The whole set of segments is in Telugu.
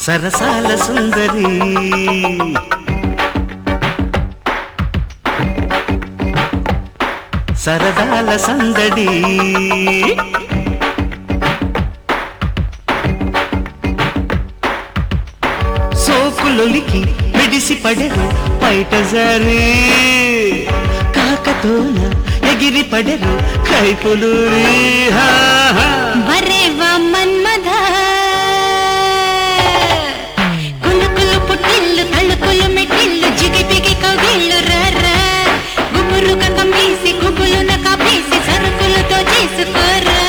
సరసాల సుందరి సరదాల సందడి సోకులొలికి విడిసి పడెరు బయట జరి కాకతోన ఎగిరి పడెరు కైపులూరి హా హా. వరేవ మన్మధ కులుకులు పుట్టిల్లు తళుకులు మెట్టిల్లు జిగిపిగి కౌగిళ్ళు రర్ర గుబురుక కమ్మేసి గుబులున కప్పేసి సరుకులతో చేసుకోరా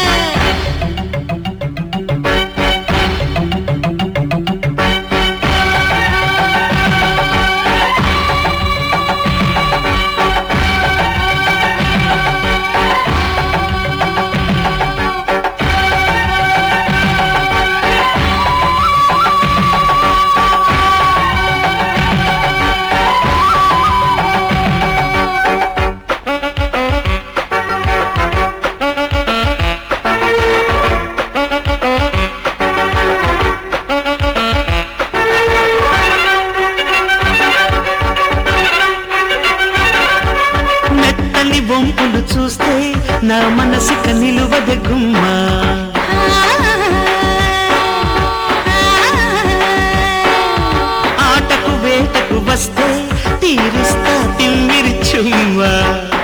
మెత్తని బొంపులు చూస్తే నా మనసిక నిలువద గుమ్మా ఆటకు వేటకు వస్తే తీరుస్తా తిమ్మిరి చుమ్మా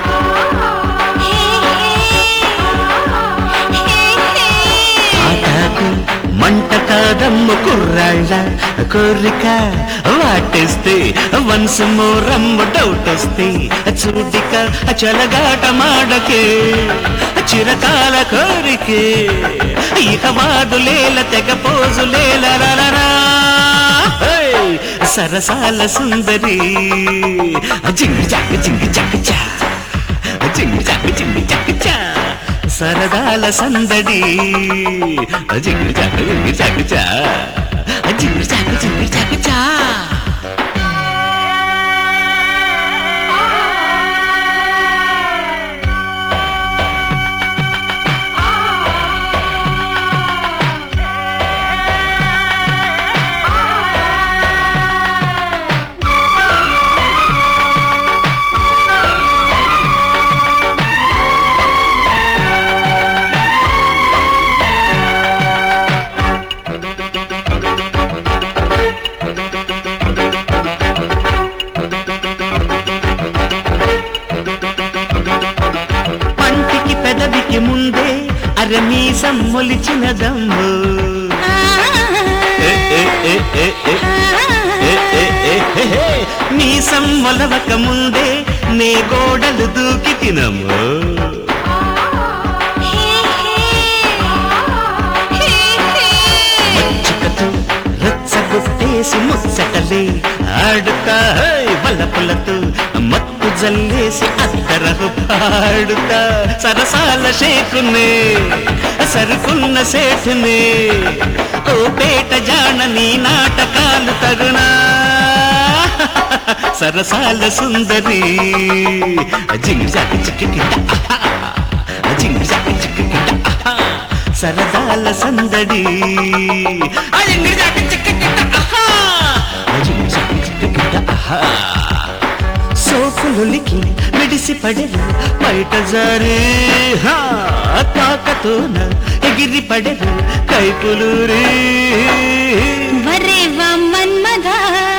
ఆటకు మంట కాదమ్మ కుర్రాళ్ళ కోరిక వాటేస్తే వన్స్ మోరమ్మ డౌట్ వస్తే చూడిక చలగాట మాడకే చిరకాల కోరికే ఇక వాదులేల తెగ పోజులేల రలరా హేయ్! సరసాల సుందరి జింగి జాక జింగి జాక చా జింగి జాక జింగి జాక చా సరదాల సందడి జింగి జాక జింగి జాక చా జింగి జాక జింగి జాక చా పంటికి పెదవికి ముందే అరమీసం మొలిచిన దమ్ము ఏ, ఏ, ఏ, ఏ, ఏ. ఏ, ఏ, ఏ, ఏ, ఏ. మీసం మొలవక ముందే నే గోడలు దూకి తినము మచ్చికతో రచ్చగొట్టేసి ముచ్చటలే ఆడుతా హై, వలపులతో మత్తు జల్లేసి అద్దరహు పాడుతా సరసాల షేకునే సరుకున్న సేఠునే ఓ పేట జాన నీ నాటకాలు తరుణా సరసాల సుందరి జింగి జాకి చిక్కి జింగి జాకి చిక్కి సరదాల సందడి ఆ జింగి జాకి చిక్కి జింగి జాకి చిక్కి సోకులులికి విడిసి పడెరు బయట జారే హా, తాకతోన ఎగిరి పడెరు కైపులూరి వరేవ మన్మధ